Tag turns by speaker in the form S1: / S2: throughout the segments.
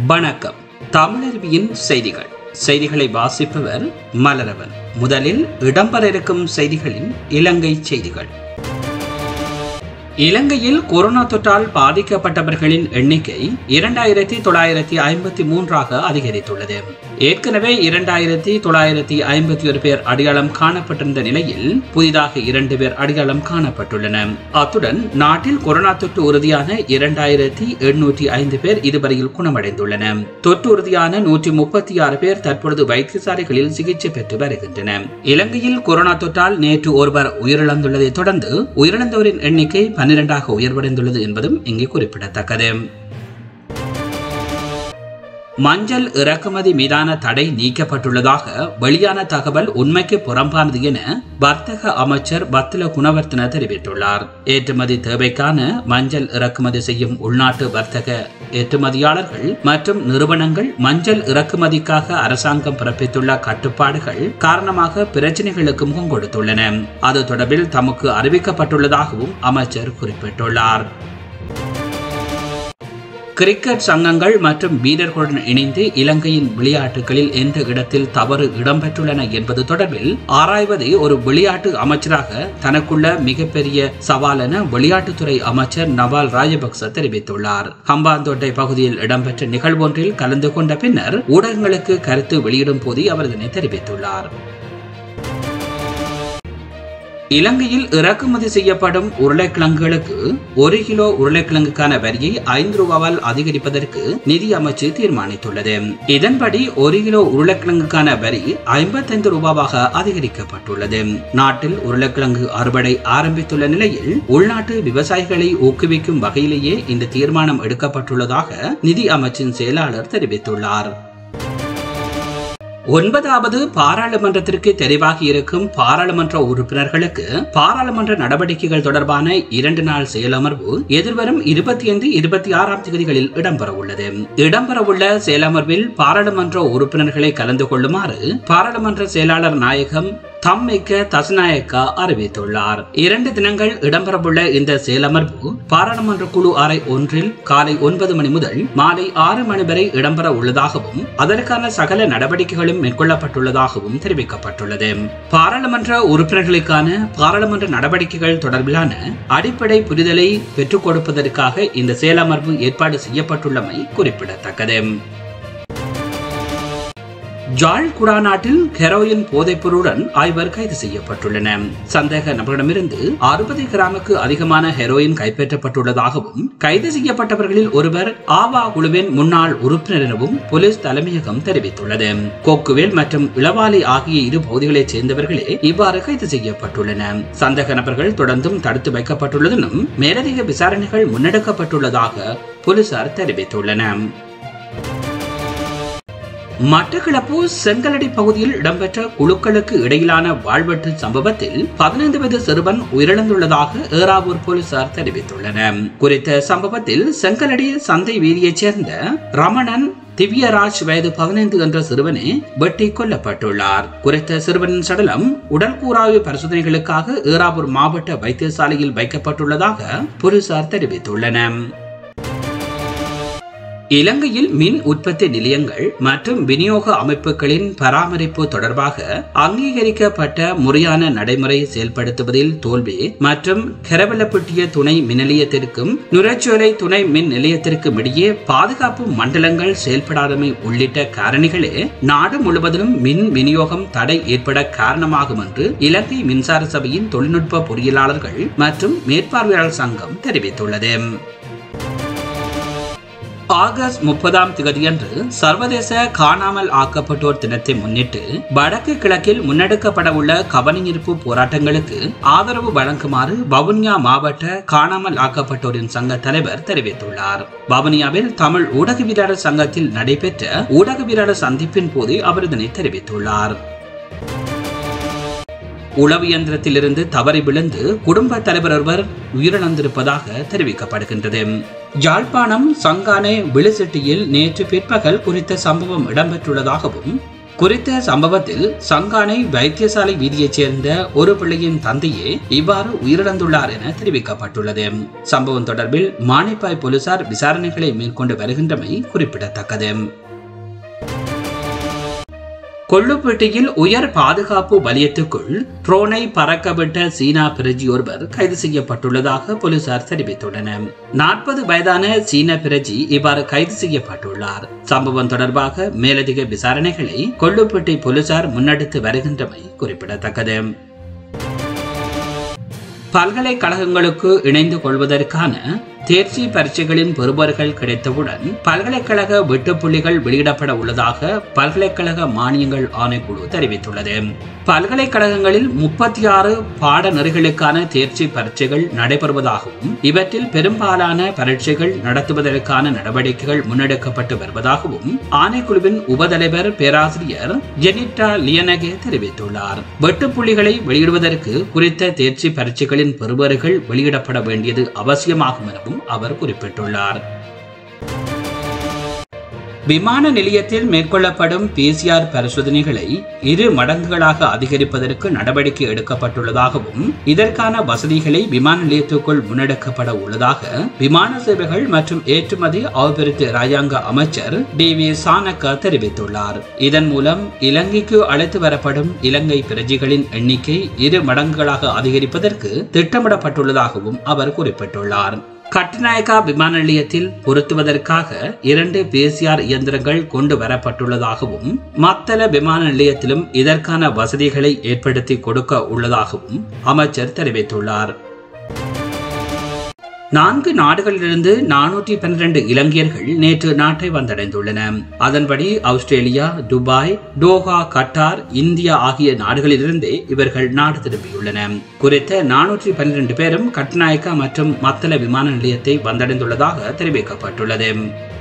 S1: வணக்கம் தமிழருவியின் செய்திகள் செய்திகளை வாசிப்பவர் மலரவன் முதலில் இடம்பெற இருக்கும் செய்திகளின் இலங்கை செய்திகள் இலங்கையில் கொரோனா தொற்றால் பாதிக்கப்பட்டவர்களின் எண்ணிக்கை இரண்டாயிரத்தி தொள்ளாயிரத்தி ஐம்பத்தி மூன்றாக அதிகரித்துள்ளது ஏற்கனவே இரண்டாயிரத்தி தொள்ளாயிரத்தி ஐம்பத்தி ஒரு பேர் அடையாளம் காணப்பட்டிருந்த நிலையில் புதிதாக இரண்டு பேர் அடையாளம் காணப்பட்டுள்ளன அத்துடன் நாட்டில் கொரோனா தொற்று உறுதியான இரண்டாயிரத்தி எண்ணூற்றி ஐந்து பேர் இதுவரையில் குணமடைந்துள்ளன தொற்று உறுதியான நூற்றி முப்பத்தி ஆறு பேர் தற்பொழுது வைத்தியசாலைகளில் சிகிச்சை பெற்று வருகின்றன இலங்கையில் கொரோனா தொற்றால் நேற்று ஒருவர் உயிரிழந்துள்ளதை தொடர்ந்து உயிரிழந்தோரின் எண்ணிக்கை பன்னிரண்டாக உயர்வடைந்துள்ளது என்பதும் இங்கே குறிப்பிடத்தக்கது மஞ்சள் இறக்குமதி மீதான தடை நீக்கப்பட்டுள்ளதாக வெளியான தகவல் உண்மைக்கு புறம்பானது என வர்த்தக அமைச்சர் பத்ல குணவர்த்தன தெரிவித்துள்ளார் ஏற்றுமதி தேவைக்கான மஞ்சள் இறக்குமதி செய்யும் உள்நாட்டு வர்த்தக ஏற்றுமதியாளர்கள் மற்றும் நிறுவனங்கள் மஞ்சள் இறக்குமதிக்காக அரசாங்கம் பிறப்பித்துள்ள கட்டுப்பாடுகள் காரணமாக பிரச்சனைகளுக்கு முகம் கொடுத்துள்ளன அது தொடர்பில் தமக்கு அறிவிக்கப்பட்டுள்ளதாகவும் அமைச்சர் குறிப்பிட்டுள்ளார் கிரிக்கெட் சங்கங்கள் மற்றும் வீரர்களுடன் இணைந்து இலங்கையின் விளையாட்டுகளில் எந்த இடத்தில் தவறு இடம்பெற்றுள்ளன என்பது தொடர்பில் ஆராய்வதை ஒரு விளையாட்டு அமைச்சராக தனக்குள்ள மிகப்பெரிய சவாலென விளையாட்டுத்துறை அமைச்சர் நவால் ராஜபக்ச தெரிவித்துள்ளார் ஹம்பாந்தோட்டை பகுதியில் இடம்பெற்ற நிகழ்வொன்றில் கலந்து கொண்ட பின்னர் ஊடகங்களுக்கு கருத்து வெளியிடும் போது அவர் இதனை தெரிவித்துள்ளார் இலங்கையில் இறக்குமதி செய்யப்படும் உருளைக்கிழங்குகளுக்கு ஒரு கிலோ உருளைக்கிழங்குக்கான வரியை ஐந்து ரூபாவால் அதிகரிப்பதற்கு நிதி அமைச்சு தீர்மானித்துள்ளது இதன்படி ஒரு கிலோ உருளைக்கிழங்குக்கான வரி ஐம்பத்தைந்து ரூபாவாக அதிகரிக்கப்பட்டுள்ளது நாட்டில் உருளைக்கிழங்கு அறுவடை ஆரம்பித்துள்ள நிலையில் உள்நாட்டு விவசாயிகளை ஊக்குவிக்கும் வகையிலேயே இந்த தீர்மானம் எடுக்கப்பட்டுள்ளதாக நிதி அமைச்சின் செயலாளர் தெரிவித்துள்ளார் ஒன்பதாவது பாராளுமன்றத்திற்கு தெரிவாகி இருக்கும் பாராளுமன்ற உறுப்பினர்களுக்கு பாராளுமன்ற நடவடிக்கைகள் தொடர்பான இரண்டு நாள் செயலமர்வு எதிர்வரும் இருபத்தி ஐந்து இருபத்தி ஆறாம் தேதிகளில் இடம்பெற உள்ளது இடம்பெறவுள்ள செயலமர்வில் பாராளுமன்ற உறுப்பினர்களை கலந்து கொள்ளுமாறு பாராளுமன்ற செயலாளர் நாயகம் தம்மிக்க தசநாயக்கா அறிவித்துள்ளார் இரண்டு தினங்கள் இடம்பெறவுள்ள இந்த செயலமர்வு பாராளுமன்ற குழு அறை ஒன்றில் காலை ஒன்பது மணி முதல் மாலை ஆறு மணி வரை இடம்பெற உள்ளதாகவும் அதற்கான சகல நடவடிக்கைகளும் மேற்கொள்ளப்பட்டுள்ளதாகவும் தெரிவிக்கப்பட்டுள்ளது பாராளுமன்ற உறுப்பினர்களுக்கான பாராளுமன்ற நடவடிக்கைகள் தொடர்பிலான அடிப்படை புரிதலை பெற்றுக் கொடுப்பதற்காக இந்த செயலமர்வு ஏற்பாடு செய்யப்பட்டுள்ளமை குறிப்பிடத்தக்கது ஜாழ் குடாநாட்டில் ஹெரோயின் போதைப்பொருளுடன் ஐவர் கைது செய்யப்பட்டுள்ளன சந்தேக நபரிடமிருந்து அறுபது கிராமுக்கு அதிகமான ஹெரோயின் கைப்பற்றப்பட்டுள்ளதாகவும் கைது செய்யப்பட்டவர்களில் ஒருவர் ஆவா குழுவின் முன்னாள் உறுப்பினர் எனவும் போலீஸ் தலைமையகம் தெரிவித்துள்ளது கொக்குவேல் மற்றும் இளவாலை ஆகிய இரு பகுதிகளைச் சேர்ந்தவர்களே இவ்வாறு கைது செய்யப்பட்டுள்ளன சந்தேக நபர்கள் தொடர்ந்தும் தடுத்து வைக்கப்பட்டுள்ளதும் மேலதிக விசாரணைகள் முன்னெடுக்கப்பட்டுள்ளதாக போலீசார் தெரிவித்துள்ளனர் மட்டக்களப்பு செங்கலடி பகுதியில் இடம்பெற்ற குழுக்களுக்கு இடையிலான வாழ்வெட்டு சம்பவத்தில் பதினைந்து வயது சிறுவன் உயிரிழந்துள்ளதாக ஏறாவூர் போலீசார் தெரிவித்துள்ளனர் குறித்த சம்பவத்தில் செங்கலடி சந்தை வீதியைச் சேர்ந்த ரமணன் திவ்யராஜ் வயது பதினைந்து என்ற சிறுவனே வெட்டி கொல்லப்பட்டுள்ளார் குறித்த சிறுவனின் சடலம் உடல் கூறாய்வு பரிசோதனைகளுக்காக ஏறாவூர் மாவட்ட வைத்தியசாலையில் வைக்கப்பட்டுள்ளதாக போலீசார் தெரிவித்துள்ளனர் இலங்கையில் மின் உற்பத்தி நிலையங்கள் மற்றும் விநியோக அமைப்புகளின் பராமரிப்பு தொடர்பாக அங்கீகரிக்கப்பட்ட முறையான நடைமுறை செயல்படுத்துவதில் தோல்வி மற்றும் கரவலப்பட்டிய துணை மின் நிலையத்திற்கும் நுரச்சோலை துணை மின் நிலையத்திற்கும் இடையே பாதுகாப்பு மண்டலங்கள் செயல்படாதமை உள்ளிட்ட காரணிகளே நாடு முழுவதிலும் மின் விநியோகம் தடை ஏற்பட காரணமாகும் என்று இலங்கை மின்சார சபையின் தொழில்நுட்ப பொறியியலாளர்கள் மற்றும் மேற்பார்வையாளர் சங்கம் தெரிவித்துள்ளது ஆகஸ்ட் முப்பதாம் திகதியன்று சர்வதேச காணாமல் ஆக்கப்பட்டோர் தினத்தை முன்னிட்டு வடக்கு கிழக்கில் முன்னெடுக்கப்பட உள்ள கவனஈர்ப்பு போராட்டங்களுக்கு ஆதரவு வழங்குமாறு வவுனியா மாவட்ட காணாமல் ஆக்கப்பட்டோரின் சங்க தலைவர் தெரிவித்துள்ளார் வவுனியாவில் தமிழ் ஊடகவியலாளர் சங்கத்தில் நடைபெற்ற ஊடகவியலாளர் சந்திப்பின் போது அவர் இதனை தெரிவித்துள்ளார் உளவு இயந்திரத்திலிருந்து தவறி விழுந்து குடும்ப தலைவர் ஒருவர் உயிரிழந்திருப்பதாக தெரிவிக்கப்படுகின்றது யாழ்ப்பாணம் சங்கானே விழுசெட்டியில் நேற்று பிற்பகல் குறித்த சம்பவம் இடம்பெற்றுள்ளதாகவும் குறித்த சம்பவத்தில் சங்கானை வைத்தியசாலை வீதியைச் சேர்ந்த ஒரு பிள்ளையின் தந்தையே இவ்வாறு உயிரிழந்துள்ளார் என தெரிவிக்கப்பட்டுள்ளது சம்பவம் தொடர்பில் மானிப்பாய் போலீசார் விசாரணைகளை மேற்கொண்டு வருகின்றமை குறிப்பிடத்தக்கது கொள்ளுப்பேட்டையில் உயர் பாதுகாப்பு வலயத்துக்குள் ட்ரோனை பறக்கவிட்ட சீனா பிரஜி ஒருவர் கைது செய்யப்பட்டுள்ளதாக போலீசார் தெரிவித்துள்ளனர் நாற்பது வயதான சீன பிரஜி இவ்வாறு கைது செய்யப்பட்டுள்ளார் சம்பவம் தொடர்பாக மேலதிக விசாரணைகளை கொள்ளுப்பேட்டை போலீசார் முன்னெடுத்து வருகின்றமை குறிப்பிடத்தக்கது பல்கலைக்கழகங்களுக்கு இணைந்து கொள்வதற்கான தேர்ச்சி பரீட்சைகளின் பெறுபவர்கள் கிடைத்தவுடன் பல்கலைக்கழக வெட்டுப்புள்ளிகள் வெளியிடப்பட உள்ளதாக பல்கலைக்கழக மானியங்கள் ஆணைக்குழு தெரிவித்துள்ளது பல்கலைக்கழகங்களில் முப்பத்தி ஆறு பாடநெறிகளுக்கான தேர்ச்சி பரீட்சைகள் நடைபெறுவதாகவும் இவற்றில் பெரும்பாலான பரீட்சைகள் நடத்துவதற்கான நடவடிக்கைகள் முன்னெடுக்கப்பட்டு வருவதாகவும் ஆணைக்குழுவின் உபதலைவர் பேராசிரியர் ஜெனிட்டா லியனகே தெரிவித்துள்ளார் வெட்டுப்புள்ளிகளை வெளியிடுவதற்கு குறித்த தேர்ச்சி பரீட்சைகளின் பெறுபவர்கள் வெளியிடப்பட வேண்டியது அவசியமாகும் எனவும் அவர் குறிப்பிட்டுள்ளார் விமான நிலையத்தில் மேற்கொள்ளப்படும் பிசிஆர் பரிசோதனைகளை இரு மடங்குகளாக அதிகரிப்பதற்கு நடவடிக்கை எடுக்கப்பட்டுள்ளதாகவும் இதற்கான வசதிகளை விமான நிலையத்துக்குள் முன்னெடுக்கப்பட உள்ளதாக விமான சேவைகள் மற்றும் ஏற்றுமதி அபிவிருத்தி ராஜாங்க அமைச்சர் டி வி சானக்க தெரிவித்துள்ளார் இதன் மூலம் இலங்கைக்கு அழைத்து வரப்படும் இலங்கை பிரஜைகளின் எண்ணிக்கை இரு மடங்குகளாக அதிகரிப்பதற்கு திட்டமிடப்பட்டுள்ளதாகவும் அவர் குறிப்பிட்டுள்ளார் கட்டுநாயக்கா விமான நிலையத்தில் பொருத்துவதற்காக இரண்டு பிசிஆர் இயந்திரங்கள் கொண்டு வரப்பட்டுள்ளதாகவும் மத்தள விமான நிலையத்திலும் இதற்கான வசதிகளை ஏற்படுத்தி கொடுக்க உள்ளதாகவும் அமைச்சர் தெரிவித்துள்ளார் நான்கு நாடுகளிலிருந்து நானூற்றி பன்னிரண்டு இலங்கையர்கள் நேற்று நாட்டை வந்தடைந்துள்ளன அதன்படி Australia Dubai Doha Qatar India ஆகிய நாடுகளிலிருந்தே இவர்கள் நாடு திரும்பியுள்ளன குறித்த நானூற்றி பன்னிரண்டு பேரும் கட்நாயக்கா மற்றும் மத்தள விமான நிலையத்தை வந்தடைந்துள்ளதாக தெரிவிக்கப்பட்டுள்ளது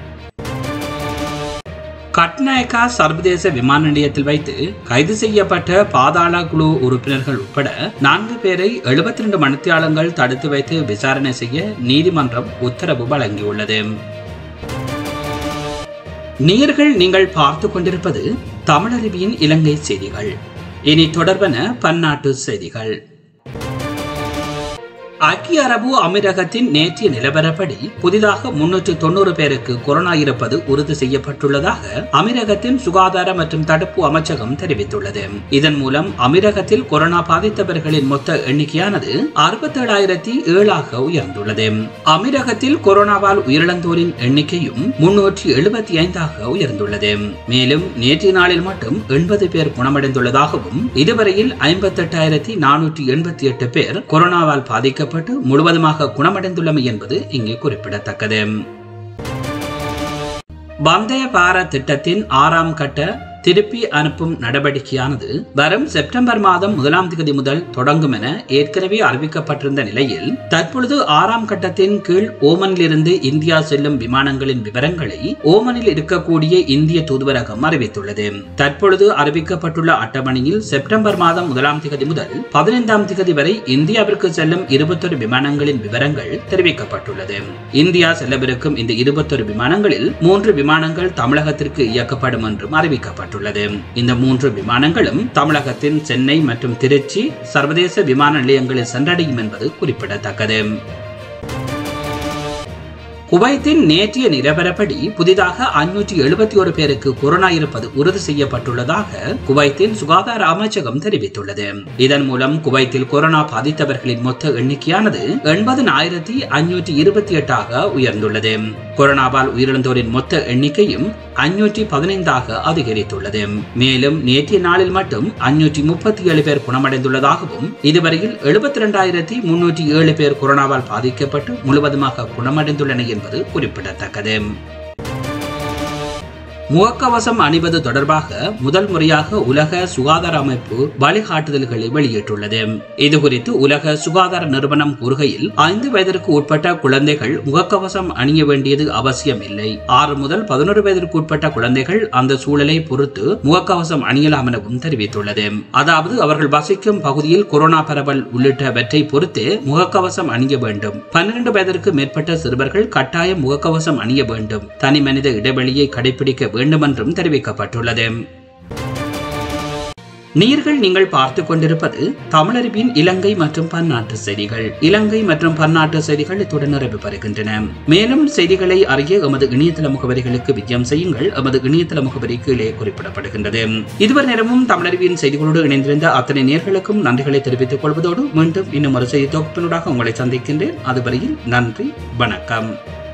S1: கட்நாயக்கா சர்வதேச விமான நிலையத்தில் வைத்து கைது செய்யப்பட்ட பாதாள குழு உறுப்பினர்கள் உட்பட நான்கு பேரை எழுபத்தி ரெண்டு மணித்தியாலங்கள் தடுத்து வைத்து விசாரணை செய்ய நீதிமன்றம் உத்தரவு வழங்கியுள்ளது நேர்கள் நீங்கள் பார்த்து கொண்டிருப்பது தமிழருவியின் இலங்கை செய்திகள் இனி தொடர்பன பன்னாட்டு செய்திகள் ஐக்கிய அரபு அமீரகத்தின் நேற்றைய நிலவரப்படி புதிதாக முன்னூற்று தொண்ணூறு பேருக்கு கொரோனா இருப்பது உறுதி செய்யப்பட்டுள்ளதாக அமீரகத்தின் சுகாதார மற்றும் தடுப்பு அமைச்சகம் தெரிவித்துள்ளது இதன் மூலம் அமீரகத்தில் கொரோனா பாதித்தவர்களின் மொத்த எண்ணிக்கையானது அறுபத்தேழாயிரத்தி ஏழாக உயர்ந்துள்ளது அமீரகத்தில் கொரோனாவால் உயிரிழந்தோரின் எண்ணிக்கையும் முன்னூற்றி எழுபத்தி ஐந்தாக உயர்ந்துள்ளது மேலும் நேற்றைய நாளில் மட்டும் எண்பது பேர் குணமடைந்துள்ளதாகவும் இதுவரையில் ஐம்பத்தெட்டாயிரத்தி நானூற்றி எண்பத்தி எட்டு பேர் கொரோனாவால் பாதிக்க பாதிக்கப்பட்டு முழுவதுமாக குணமடைந்துள்ளமை என்பது இங்கே குறிப்பிடத்தக்கது வந்தய பாரத் திட்டத்தின் ஆறாம் கட்ட திருப்பி அனுப்பும் நடவடிக்கையானது வரும் செப்டம்பர் மாதம் முதலாம் தேதி முதல் தொடங்கும் என ஏற்கனவே அறிவிக்கப்பட்டிருந்த நிலையில் தற்பொழுது ஆறாம் கட்டத்தின் கீழ் ஓமனிலிருந்து இந்தியா செல்லும் விமானங்களின் விவரங்களை ஓமனில் இருக்கக்கூடிய இந்திய தூதுவரகம் அறிவித்துள்ளது தற்பொழுது அறிவிக்கப்பட்டுள்ள அட்டவணையில் செப்டம்பர் மாதம் முதலாம் தேதி முதல் பதினைந்தாம் தேதி வரை இந்தியாவிற்கு செல்லும் இருபத்தொரு விமானங்களின் விவரங்கள் தெரிவிக்கப்பட்டுள்ளது இந்தியா செல்லவிருக்கும் இந்த இருபத்தொரு விமானங்களில் மூன்று விமானங்கள் தமிழகத்திற்கு இயக்கப்படும் என்றும் அறிவிக்கப்பட்டுள்ளது இந்த மூன்று விமானங்களும் தமிழகத்தின் சென்னை மற்றும் திருச்சி சர்வதேச விமான நிலையங்களில் சென்றடையும் என்பது குறிப்பிடத்தக்கது குவைத்தின் நேற்றைய நிலவரப்படி புதிதாக அஞ்சூற்றி எழுபத்தி ஒரு பேருக்கு கொரோனா இருப்பது உறுதி செய்யப்பட்டுள்ளதாக குவைத்தின் சுகாதார அமைச்சகம் தெரிவித்துள்ளது இதன் மூலம் குவைத்தில் கொரோனா பாதித்தவர்களின் மொத்த எண்ணிக்கையானது எண்பது ஆயிரத்தி அஞ்சூற்றி இருபத்தி எட்டாக உயர்ந்துள்ளது கொரோனாவால் உயிரிழந்தோரின் மொத்த எண்ணிக்கையும் அஞ்சூற்றி பதினைந்தாக அதிகரித்துள்ளது மேலும் நேற்றைய நாளில் மட்டும் அஞ்சூற்றி முப்பத்தி ஏழு பேர் குணமடைந்துள்ளதாகவும் இதுவரையில் எழுபத்தி இரண்டாயிரத்தி முன்னூற்றி ஏழு பேர் கொரோனாவால் பாதிக்கப்பட்டு முழுவதுமாக குணமடைந்துள்ளனர் என்பது குறிப்பிடத்தக்கது முகக்கவசம் அணிவது தொடர்பாக முதல் முறையாக உலக சுகாதார அமைப்பு வழிகாட்டுதல்களை வெளியிட்டுள்ளது இது குறித்து உலக சுகாதார நிறுவனம் கூறுகையில் ஐந்து வயதிற்கு உட்பட்ட குழந்தைகள் முகக்கவசம் அணிய வேண்டியது அவசியம் இல்லை ஆறு முதல் பதினோரு வயதிற்கு உட்பட்ட குழந்தைகள் அந்த சூழலை பொறுத்து முகக்கவசம் அணியலாம் எனவும் தெரிவித்துள்ளது அதாவது அவர்கள் வசிக்கும் பகுதியில் கொரோனா பரவல் உள்ளிட்டவற்றை பொறுத்து முகக்கவசம் அணிய வேண்டும் பன்னிரண்டு வயதிற்கு மேற்பட்ட சிறுவர்கள் கட்டாயம் முகக்கவசம் அணிய வேண்டும் தனி மனித இடைவெளியை கடைபிடிக்க வேண்டும் என்றும் தெரிவிக்கப்பட்டுள்ளது நீர்கள் நீங்கள் பார்த்து கொண்டிருப்பது தமிழறிவின் இலங்கை மற்றும் பன்னாட்டு செய்திகள் இலங்கை மற்றும் பன்னாட்டு செய்திகள் இத்துடன் நிறைவு பெறுகின்றன மேலும் செய்திகளை அறிய எமது இணையதள முகவரிகளுக்கு விஜயம் செய்யுங்கள் எமது இணையதள முகவரி கீழே குறிப்பிடப்படுகின்றது இதுவரை நேரமும் தமிழறிவின் செய்திகளோடு இணைந்திருந்த அத்தனை நேர்களுக்கும் நன்றிகளை தெரிவித்துக் கொள்வதோடு மீண்டும் இன்னும் ஒரு செய்தி தொகுப்பினூடாக உங்களை சந்திக்கின்றேன் அதுவரையில் நன்றி வணக்கம்